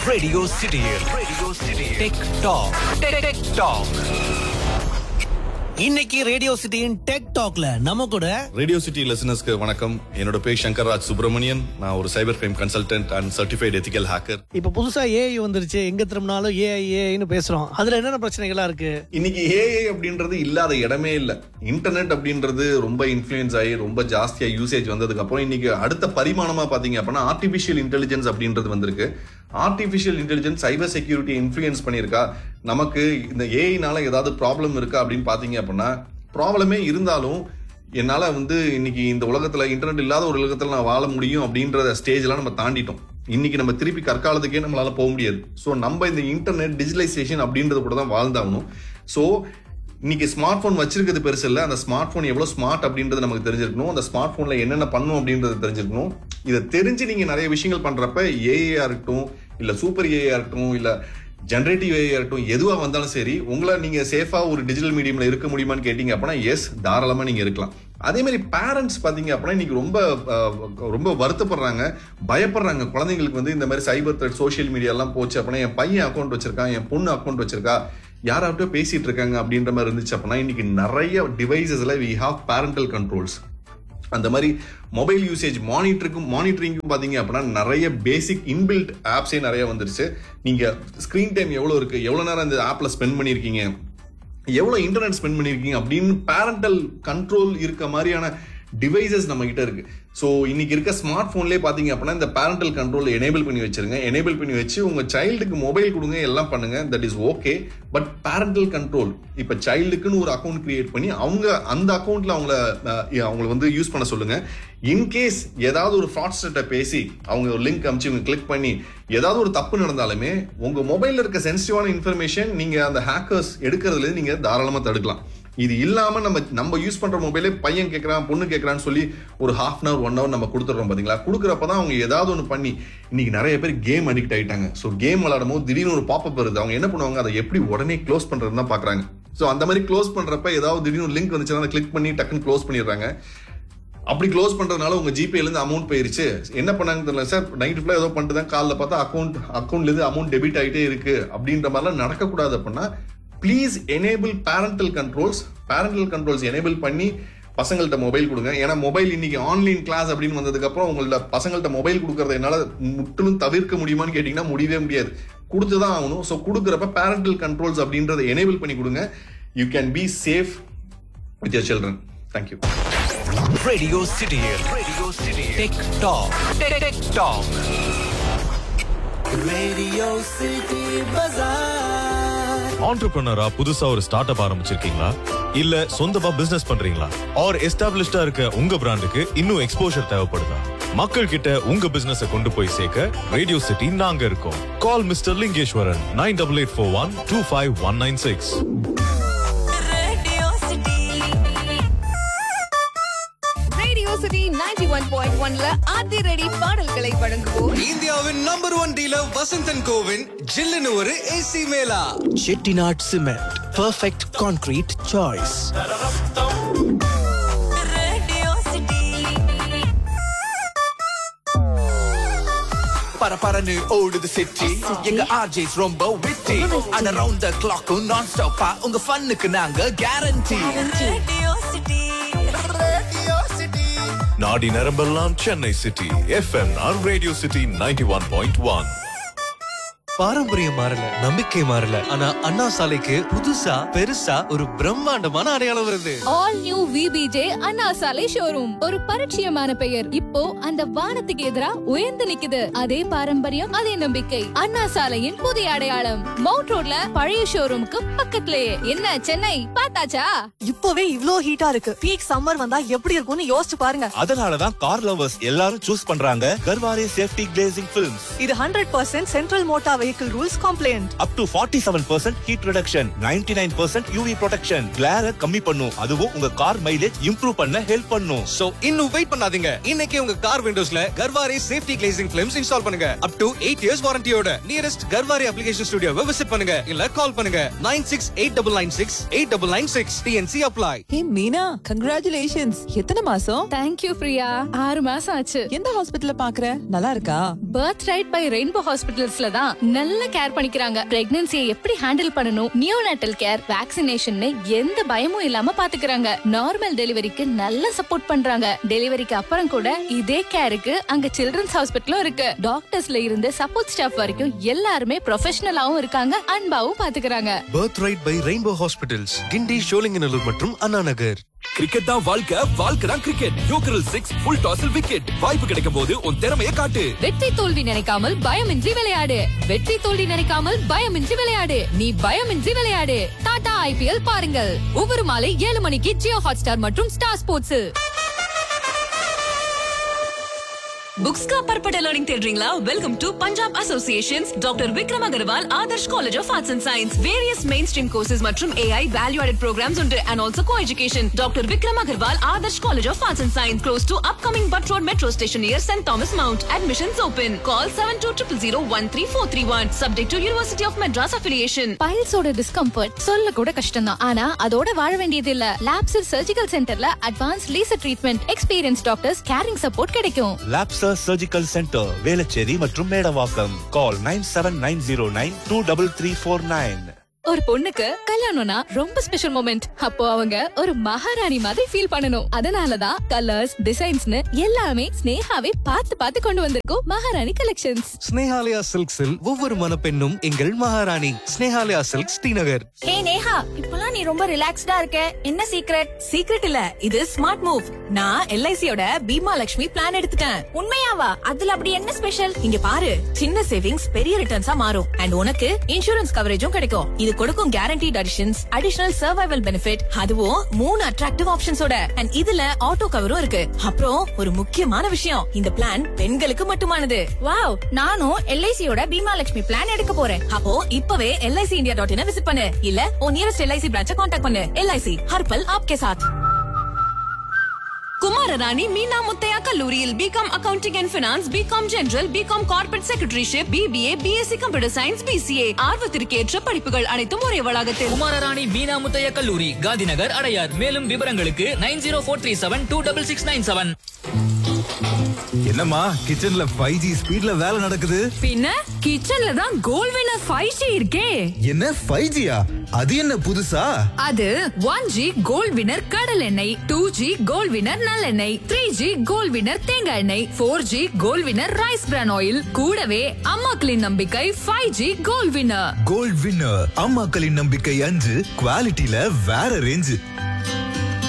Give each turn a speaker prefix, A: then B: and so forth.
A: Radio சிட்டியில் radio சிட்டியில் tech talk tech talk
B: இன்னைக்கு ரேடியோ சிட்டியின் டெக் டாக்ல நம்ம கூட
C: ரேடியோ சிட்டி லிசனர்ஸ்க்கு வணக்கம் என்னோட பேர் சங்கர் ராஜ் சுப்பிரமணியன் நான் ஒரு cyber crime consultant and certified ethical hacker
B: இப்ப புதுசா ஏஐ வந்துருச்சு எங்க திரும்பினாலும் ஏஐ ஏஐன்னு பேசுறோம் அதுல என்னென்ன பிரச்சனைகளா இருக்கு
C: இன்னைக்கு ஏஐ அப்படின்றது இல்லாத இடமே இல்ல இன்டர்நெட் அப்படின்றது ரொம்ப இன்ஃப்ளூயன்ஸ் ஆகி ரொம்ப ஜாஸ்தியா யூசேஜ் வந்ததுக்கு அப்புறம் இன்னைக்கு அடுத்த பரிமாணமா பாத்தீங்க அப்படின்னா ஆர்டிபிஷியல் இன்டெலிஜென்ஸ் அப்படின்றது வந்திருக்கு artificial intelligence cyber security influence பண்ணியிருக்கா நமக்கு இந்த ஏஐனால ஏதாவது ப்ராப்ளம் இருக்கா அப்படின்னு பாத்தீங்க அப்படின்னா ப்ராப்ளமே இருந்தாலும் என்னால வந்து இன்னைக்கு இந்த உலகத்துல இன்டர்நெட் இல்லாத ஒரு உலகத்துல நான் வாழ முடியும் அப்படின்ற ஸ்டேஜ்லாம் நம்ம தாண்டிட்டோம் இன்னைக்கு நம்ம திருப்பி கற்காலத்துக்கே நம்மளால போக முடியாது ஸோ நம்ம இந்த இன்டர்நெட் டிஜிட்டலைசேஷன் அப்படின்றது கூட தான் வாழ்ந்தாகணும் ஸோ இன்னைக்கு ஸ்மார்ட் ஃபோன் வச்சிருக்கிறது பெருசு இல்லை அந்த ஸ்மார்ட் ஃபோன் எவ்வளோ ஸ்மார்ட் அப்படின்றது நமக்கு தெரிஞ்சிருக்கணும் அந்த ஸ்மார்ட் ஃபோனில் என்னென்ன பண்ணும் அப்படின்றது தெரிஞ்சிருக்கணும் இதை தெரிஞ்சு நீங்கள் நிறைய விஷயங்கள் பண்ணுறப்ப ஏஐயா இருக்கட்டும் இல்லை சூப்பர் ஏஐயா இருக்கட்டும் இல்லை ஜென்ரேட்டிவ் ஏஐயா இருக்கட்டும் எதுவாக வந்தாலும் சரி உங்களை நீங்கள் சேஃபாக ஒரு டிஜிட்டல் மீடியமில் இருக்க முடியுமான்னு கேட்டிங்க அப்படின்னா எஸ் தாராளமாக நீங்கள் இருக்கலாம் அதே மாதிரி பேரண்ட்ஸ் பார்த்தீங்க அப்படின்னா இன்னைக்கு ரொம்ப அஹ், ரொம்ப வருத்தப்படுறாங்க பயப்படுறாங்க குழந்தைங்களுக்கு வந்து இந்த மாதிரி சைபர் த்ரெட் சோஷியல் மீடியாலாம் போச்சு அப்படின்னா என் பையன் அக்கௌண்ட் வச்சிருக்கான் என் பொண்ணு அக்கௌண்ட் வச்சிருக்கா யாராவட்டோ பேசிட்டு இருக்காங்க அப்படின்ற மாதிரி இருந்துச்சு அப்படின்னா இன்னைக்கு நிறைய டிவைசஸ்ல வி ஹாவ் பேரண்டல் கண்ட்ரோல்ஸ் அந்த மாதிரி மொபைல் யூசேஜ் மானிட்டருக்கும் மானிட்டரிங்கும் பார்த்தீங்க அப்படின்னா நிறைய பேசிக் இன்பில்ட் ஆப்ஸே நிறைய வந்துருச்சு நீங்க ஸ்க்ரீன் டைம் எவ்வளோ இருக்கு எவ்வளோ நேரம் இந்த ஆப்ல ஸ்பெண்ட் பண்ணியிருக்கீங்க எவ்வளோ இன்டர்நெட் ஸ்பெண்ட் பண்ணியிருக்கீங்க அப்படின்னு பேரண்டல் கண்ட்ரோல் இருக்க மாதிரியான டிவைசஸ் நம்ம கிட்ட இருக்கு ஸோ இன்னைக்கு இருக்க ஸ்மார்ட் ஃபோன்லேயே பார்த்தீங்க அப்படின்னா இந்த பேரண்டல் கண்ட்ரோல் எனேபிள் பண்ணி வச்சிருங்க எனேபிள் பண்ணி வச்சு உங்க சைல்டுக்கு மொபைல் கொடுங்க எல்லாம் பண்ணுங்க that is okay but parental control இப்போ சைல்டுக்குன்னு ஒரு அக்கௌண்ட் கிரியேட் பண்ணி அவங்க அந்த அக்கௌண்ட்ல அவங்கள அஹ், அவங்கள வந்து யூஸ் பண்ண சொல்லுங்க இன்கேஸ் ஏதாவது ஒரு ஃப்ராட்ஸ்டர்ட்ட பேசி அவங்க ஒரு லிங்க் அமுச்சு இவங்க கிளிக் பண்ணி ஏதாவது ஒரு தப்பு நடந்தாலுமே உங்க மொபைல்ல இருக்க சென்சிட்டிவான இன்ஃபர்மேஷன் நீங்க அந்த ஹேக்கர்ஸ் எடுக்கிறதுல நீங்க தாராளமா தடுக்கலாம் இது இல்லாம நம்ம நம்ம யூஸ் பண்ற மொபைலே பையன் கேட்கறான் பொண்ணு கேட்கறான்னு சொல்லி ஒரு half an hour one hour நம்ம கொடுத்துறோம் பாத்தீங்களா கொடுக்குறப்ப தான் அவங்க ஏதாவது ஒன்று பண்ணி இன்னைக்கு நிறைய பேர் கேம் அடிக்ட் ஆயிட்டாங்க ஸோ கேம் விளையாடும் போது திடீர்னு ஒரு பாப்பப் வருது அவங்க என்ன பண்ணுவாங்க அதை எப்படி உடனே க்ளோஸ் பண்றதுன்னு தான் பாக்குறாங்க ஸோ அந்த மாதிரி க்ளோஸ் பண்றப்ப ஏதாவது திடீர்னு லிங்க் வந்துச்சுன்னா அதை கிளிக் பண்ணி டக்குன்னு க்ளோஸ் பண்ணிடுறாங்க அப்படி க்ளோஸ் பண்றதுனால உங்க ஜிபேல இருந்து அமௌண்ட் போயிருச்சு என்ன பண்ணாங்க தெரியல சார் நைட் ஃபுல்லா ஏதோ பண்ணிட்டு தான் காலைல பார்த்தா அக்கௌண்ட் அக்கௌண்ட்ல இருந்து அமௌண்ட் டெபிட் ஆயிட்டே இருக்கு அப்படின்ற மாதிரிலாம் நடக்கக்கூடாது அப்படின்னா please enable parental controls parental controls enable பண்ணி பசங்கள்ட்ட மொபைல் கொடுங்க ஏன்னா மொபைல் இன்னைக்கு ஆன்லைன் கிளாஸ் அப்படின்னு வந்ததுக்கு அப்புறம் உங்கள்ட்ட பசங்கள்ட்ட மொபைல் கொடுக்கறத என்னால முற்றிலும் தவிர்க்க முடியுமான்னு கேட்டீங்கன்னா முடியவே முடியாது கொடுத்து தான் ஆகணும் ஸோ கொடுக்குறப்ப பேரண்டல் கண்ட்ரோல்ஸ் அப்படின்றத எனேபிள் பண்ணி கொடுங்க you can be safe with your children thank you
A: radio சிட்டியில் ரேடியோ சிட்டியில் tech talk tech talk
B: radio city bazaar
D: ஆண்டர்பிரினரா புதுசா ஒரு ஸ்டார்ட் அப் ஆரம்பிச்சிருக்கீங்களா இல்ல சொந்தமா பிசினஸ் பண்றீங்களா ஆர் எஸ்டாப்லிஷ்டா இருக்க உங்க பிராண்டுக்கு இன்னும் எக்ஸ்போஷர் தேவைப்படுதா மக்கள் கிட்ட உங்க பிசினஸ் கொண்டு போய் சேர்க்க ரேடியோ சிட்டி நாங்க இருக்கோம் call mister Lingeswaran nine double eight four one two five one nine six
E: Radio City. Radio City 91.1 ல ஆதி ரெடி பாடல்களை வழங்குவோர்
F: இந்தியாவின் நம்பர் ஒன் டீலர் வசந்தன் கோவின் ஜில்லுன்னு ஒரு A C mela
B: Chettinad cement perfect concrete choice
E: Radio City.
F: பரபரன்னு ஓடுது சிட்டி எங்க ஆர்ஜேஸ் ரொம்ப witty and around the clock நான் ஸ்டாப்பா உங்க ஃபன்னுக்கு நாங்க கேரண்டி
E: Radio City.
D: நாடி நரம்பெல்லாம் சென்னை சிட்டி எஃப்எம்ஆர் radio city ninety one point one
G: பாரம்பரியம் மாறல நம்பிக்கை மாறல ஆனா அண்ணா சாலைக்கு புதுசா பெருசா ஒரு பிரம்மாண்டமான அடையாளம் வருது
H: ஆல் நியூ விபிஜே அண்ணா சாலை ஷோரூம் ஒரு பரிச்சயமான பெயர் இப்போ அந்த வானத்துக்கு எதிரா உயர்ந்து நிக்குது அதே பாரம்பரியம் அதே நம்பிக்கை அண்ணா சாலையின் புதிய அடையாளம் மவுண்ட் ரோட்ல பழைய ஷோரூமுக்கு பக்கத்திலேயே என்ன சென்னை பார்த்தாச்சா
I: இப்பவே இவ்ளோ ஹீட்டா இருக்கு பீக் சம்மர் வந்தா எப்படி இருக்கும்னு யோசிச்சு பாருங்க
J: அதனாலதான் கார் லவர்ஸ் எல்லாரும் சூஸ் பண்றாங்க கர்வாரே சேஃப்டி கிளேசிங் பிலிம்ஸ்
I: இது hundred percent central motor vehicle rules compliant
J: up to forty seven percent heat reduction ninety nine percent U V protection கிளார கம்மி பண்ணும் அதுவும் உங்க கார் மைலேஜ் இம்ப்ரூவ் பண்ண ஹெல்ப் பண்ணும்
F: சோ இன்னும் வெயிட் பண்ணாதீங்க இன்னைக்கு உங்க கார் விண்டோஸ்ல Garware safety glazing films install பண்ணுங்க அப் டு எயிட் இயர்ஸ் வாரண்டியோட நியரஸ்ட் கர்வாரே அப்ளிகேஷன் ஸ்டுடியோவை விசிட் பண்ணுங்க இல்ல கால் பண்ணுங்க nine six eight double nine six eight double nine six T N C apply
I: hey Meena congratulations எத்தனை மாசம்
H: தேங்க்யூ பிரியா ஆறு மாசம் ஆச்சு
I: எந்த ஹாஸ்பிடல்ல பாக்குற நல்லா இருக்கா
H: பர்த் ரைட் பை ரெயின்போ ஹாஸ்பிட்டல்ஸ்ல தான் நல்ல கேர் பண்ணிக்கிறாங்க பிரெக்னன்சியை எப்படி ஹேண்டில் பண்ணணும் நியோநாட்டல் கேர் வேக்சினேஷன் எந்த பயமும் இல்லாம பாத்துக்கிறாங்க நார்மல் டெலிவரிக்கு நல்ல சப்போர்ட் பண்றாங்க டெலிவரிக்கு அப்புறம் கூட இதே கேருக்கு அங்க சில்ட்ரன்ஸ் ஹாஸ்பிட்டலும் இருக்கு டாக்டர்ஸ்ல இருந்து சப்போர்ட் ஸ்டாஃப் வரைக்கும் எல்லாருமே ப்ரொஃபஷனலாவும் இருக்காங்க அன்பாவும் பாத்துக்கிறாங்க
G: birth right by Rainbow Hospitals Guindy Sholinganallur மற்றும் அண்ணா நகர்
K: கிரிக்கெட் தான் வாழ்க்கை வாழ்க்கை தான் கிரிக்கெட் யோக்கரல் சிக்ஸ் ஃபுல் டாஸில் விக்கெட் வாய்ப்பு கிடைக்கும் போது உன் திறமையை காட்டு
H: வெற்றி தோல்வி நினைக்காமல் பயமின்றி விளையாடு வெற்றி தோல்வி நினைக்காமல் பயமின்றி விளையாடு நீ பயமின்றி விளையாடு டாடா ஐபிஎல் பாருங்கள் ஒவ்வொரு மாலை ஏழு மணிக்கு ஜியோ ஹாட்ஸ்டார் மற்றும் ஸ்டார் ஸ்போர்ட்ஸ்
I: புக்ஸ் का पर्पट लर्निंग தேடுறீங்களா welcome to Punjab associations doctor Vikram Agarwal Adarsh college of arts and science various main stream courses மற்றும் ஏஐ வேல்யூ ஆடட் ப்ரோக்ராம்ஸ் உண்டு and also co education doctor Vikram Agarwal Adarsh college of arts and science close to upcoming Butt road metro station near saint Thomas Mount admissions open call seven two triple zero one three four three one subject to University of Madras affiliation
H: பைல்ஸோட discomfort சொல்ல கூட கஷ்டம் தான் ஆனா அதோட வாழ வேண்டியது இல்ல லாப்சர் சர்ஜிக்கல் சென்டர்ல advance laser treatment experience doctors caring support கிடைக்கும்
J: லாப்சர் சர்ஜிக்கல் சென்டர் வேளச்சேரி மற்றும் Medavakkam call nine seven nine zero nine two double three four nine
H: ஒரு பொண்ணுக்கு கல்யாணம்னா ரொம்ப ஸ்பெஷல் மொமெண்ட் அப்போ அவங்க ஒரு மகாராணி மாதிரி ஃபீல் பண்ணணும் அதனாலதான் கலர்ஸ் டிசைன்ஸ்னு எல்லாமே ஸ்னேகாவே பார்த்து பார்த்து கொண்டு வந்திருக்கோம் மகாராணி கலெக்ஷன்ஸ்
G: ஸ்னேஹாலயா சில்க்ஸில் ஒவ்வொரு மனப்பெண்ணும் எங்கள் மகாராணி ஸ்னேஹாலயா சில்க் ஸ்ரீநகர்
I: ஹே நேஹா இப்பலாம் நீ ரொம்ப ரிலாக்ஸ்டா இருக்க என்ன சீக்ரெட் சீக்ரெட் இல்ல இது ஸ்மார்ட் மூவ் நான் எல்ஐசியோட பீமா லட்சுமி பிளான் எடுத்துட்டேன் உண்மையாவா அதுல அப்படி என்ன ஸ்பெஷல் இங்க பாரு சின்ன சேவிங்ஸ் பெரிய ரிட்டர்ன்ஸா மாறும் அண்ட் உனக்கு இன்சூரன்ஸ் கவரேஜும் கிடைக்கும் இது கொடுக்கும் guaranteed additions additional survival benefit அதுவும் மூணு அட்ராக்டிவ் ஆப்ஷன்ஸோட அண்ட் இதுல ஆட்டோ கவரும் இருக்கு அப்புறம் ஒரு முக்கியமான விஷயம் இந்த பிளான் பெண்களுக்கு மட்டுமானது வாவ் நானும் எல்ஐசியோட பீமா லட்சுமி பிளான் எடுக்க போறேன் அப்போ இப்பவே LIC India dot in visit பண்ணு இல்ல உன் நியரஸ்ட் எல்ஐசி பிரான்ச்ச காண்டாக்ட் பண்ணு எல்ஐசி ஹர்பல் ஆப்கே சாத் குமாரராணி மீனா முத்தையா கல்லூரியில் BCom accounting and finance BCom general BCom corporate secretaryship BBA BSc computer science BCA ஆர்வத்திற்கேற்ற படிப்புகள் அனைத்தும் ஒரே வளாகத்தில்
L: குமாரராணி மீனா முத்தைய கல்லூரி காந்திநகர் அடையார் மேலும் விவரங்களுக்கு nine zero four three seven two double six nine seven
K: என்னம்மா கிச்சன்ல ஃபைவ் ஜி ஸ்பீட்ல வேலை நடக்குது
I: பின்ன கிச்சன்ல தான் கோல் வினர் ஃபைவ் ஜி இருக்கே
K: என்ன ஃபைவ் ஜியா அது என்ன புதுசா
I: அது ஒன் ஜி கோல் வினர் கடல் எண்ணெய் டூ ஜி கோல் வினர் நல்லெண்ணெய் த்ரீ ஜி கோல் வினர் தேங்காய் எண்ணெய் four G gold winner rice bran oil கூடவே அம்மாக்களின் நம்பிக்கை five G gold winner
K: gold winner அம்மாக்களின் நம்பிக்கை அஞ்சு குவாலிட்டியில வேற ரேஞ்சு